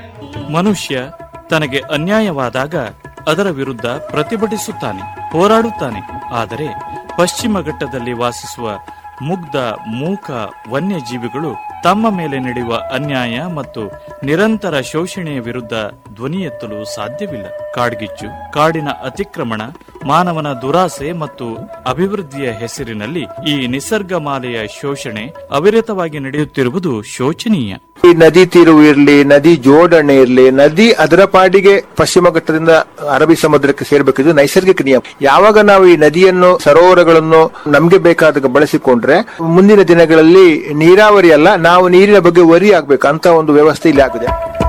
ಮನುಷ್ಯ ತನಗೆ ಅನ್ಯಾಯವಾದಾಗ ಅದರ ವಿರುದ್ಧ ಪ್ರತಿಭಟಿಸುತ್ತಾನೆ ಹೋರಾಡುತ್ತಾನೆ ಆದರೆ ಪಶ್ಚಿಮ ಘಟ್ಟದಲ್ಲಿ ವಾಸಿಸುವ ಮುಗ್ಧ ಮೂಕ ವನ್ಯಜೀವಿಗಳು ತಮ್ಮ ಮೇಲೆ ನಡೆಯುವ ಅನ್ಯಾಯ ಮತ್ತು ನಿರಂತರ ಶೋಷಣೆಯ ವಿರುದ್ಧ ಧ್ವನಿ ಎತ್ತಲು ಸಾಧ್ಯವಿಲ್ಲ ಕಾಡ್ಗಿಚ್ಚು ಕಾಡಿನ ಅತಿಕ್ರಮಣ ಮಾನವನ ದುರಾಸೆ ಮತ್ತು ಅಭಿವೃದ್ಧಿಯ ಹೆಸರಿನಲ್ಲಿ ಈ ನಿಸರ್ಗ ಮಾಲೆಯ ಶೋಷಣೆ ಅವಿರತವಾಗಿ ನಡೆಯುತ್ತಿರುವುದು ಶೋಚನೀಯ ಈ ನದಿ ತಿರುವು ಇರ್ಲಿ ನದಿ ಜೋಡಣೆ ಇರ್ಲಿ ನದಿ ಅದರ ಪಾಡಿಗೆ ಪಶ್ಚಿಮ ಘಟ್ಟದಿಂದ ಅರಬ್ಬಿ ಸಮುದ್ರಕ್ಕೆ ಸೇರ್ಬೇಕಿದ್ದು ನೈಸರ್ಗಿಕ ನಿಯಮ ಯಾವಾಗ ನಾವು ಈ ನದಿಯನ್ನು ಸರೋವರಗಳನ್ನು ನಮ್ಗೆ ಬೇಕಾದಾಗ ಬಳಸಿಕೊಂಡ್ರೆ ಮುಂದಿನ ದಿನಗಳಲ್ಲಿ ನೀರಾವರಿ ಅಲ್ಲ ನಾವು ನೀರಿನ ಬಗ್ಗೆ ವರಿ ಆಗ್ಬೇಕು ಅಂತ ಒಂದು ವ್ಯವಸ್ಥೆ ಇಲ್ಲಿ ಆಗಿದೆ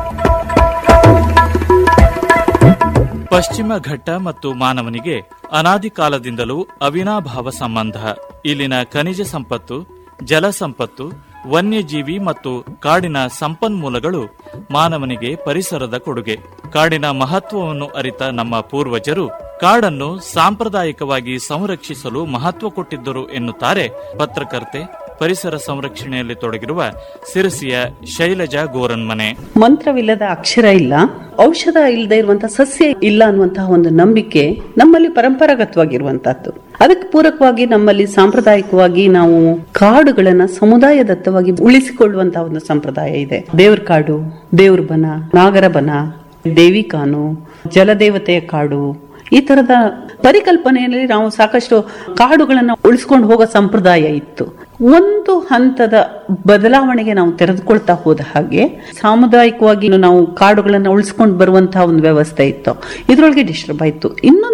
ಪಶ್ಚಿಮ ಘಟ್ಟ ಮತ್ತು ಮಾನವನಿಗೆ ಅನಾದಿ ಕಾಲದಿಂದಲೂ ಅವಿನಾಭಾವ ಸಂಬಂಧ ಇಲ್ಲಿನ ಖನಿಜ ಸಂಪತ್ತು ಜಲ ಸಂಪತ್ತು ವನ್ಯಜೀವಿ ಮತ್ತು ಕಾಡಿನ ಸಂಪನ್ಮೂಲಗಳು ಮಾನವನಿಗೆ ಪರಿಸರದ ಕೊಡುಗೆ ಕಾಡಿನ ಮಹತ್ವವನ್ನು ಅರಿತ ನಮ್ಮ ಪೂರ್ವಜರು ಕಾಡನ್ನು ಸಾಂಪ್ರದಾಯಿಕವಾಗಿ ಸಂರಕ್ಷಿಸಲು ಮಹತ್ವ ಕೊಟ್ಟಿದ್ದರು ಎನ್ನುತ್ತಾರೆ ಪತ್ರಕರ್ತೆ ಪರಿಸರ ಸಂರಕ್ಷಣೆಯಲ್ಲಿ ತೊಡಗಿರುವ ಸಿರಸಿಯ ಶೈಲಜಾ ಗೋರನ್ಮನೆ ಮಂತ್ರವಿಲ್ಲದ ಅಕ್ಷರ ಇಲ್ಲ ಔಷಧ ಇಲ್ಲದೆ ಇರುವಂತಹ ಸಸ್ಯ ಇಲ್ಲ ಅನ್ನುವಂತಹ ಒಂದು ನಂಬಿಕೆ ನಮ್ಮಲ್ಲಿ ಪರಂಪರಾಗತವಾಗಿರುವಂತಹದ್ದು ಅದಕ್ಕೆ ಪೂರಕವಾಗಿ ನಮ್ಮಲ್ಲಿ ಸಾಂಪ್ರದಾಯಿಕವಾಗಿ ನಾವು ಕಾಡುಗಳನ್ನ ಸಮುದಾಯದತ್ತವಾಗಿ ಉಳಿಸಿಕೊಳ್ಳುವಂತಹ ಒಂದು ಸಂಪ್ರದಾಯ ಇದೆ ದೇವ್ರ ಕಾಡು ದೇವ್ರ ಬನ ನಾಗರ ಬನ ದೇವಿ ಕಾನು ಜಲದೇವತೆಯ ಕಾಡು ಈ ತರದ ಪರಿಕಲ್ಪನೆಯಲ್ಲಿ ನಾವು ಸಾಕಷ್ಟು ಕಾಡುಗಳನ್ನ ಉಳಿಸ್ಕೊಂಡು ಹೋಗೋ ಸಂಪ್ರದಾಯ ಇತ್ತು ಒಂದು ಹಂತದ ಬದಲಾವಣೆಗೆ ನಾವು ತೆರೆದುಕೊಳ್ತಾ ಹೋದ ಹಾಗೆ ಸಾಮುದಾಯಿಕವಾಗಿ ನಾವು ಕಾಡುಗಳನ್ನ ಉಳಿಸ್ಕೊಂಡು ಬರುವಂತಹ ಒಂದು ವ್ಯವಸ್ಥೆ ಇತ್ತು ಇದ್ರೊಳಗೆ ಡಿಸ್ಟರ್ಬ್ ಆಯ್ತು ಇನ್ನೊಂದು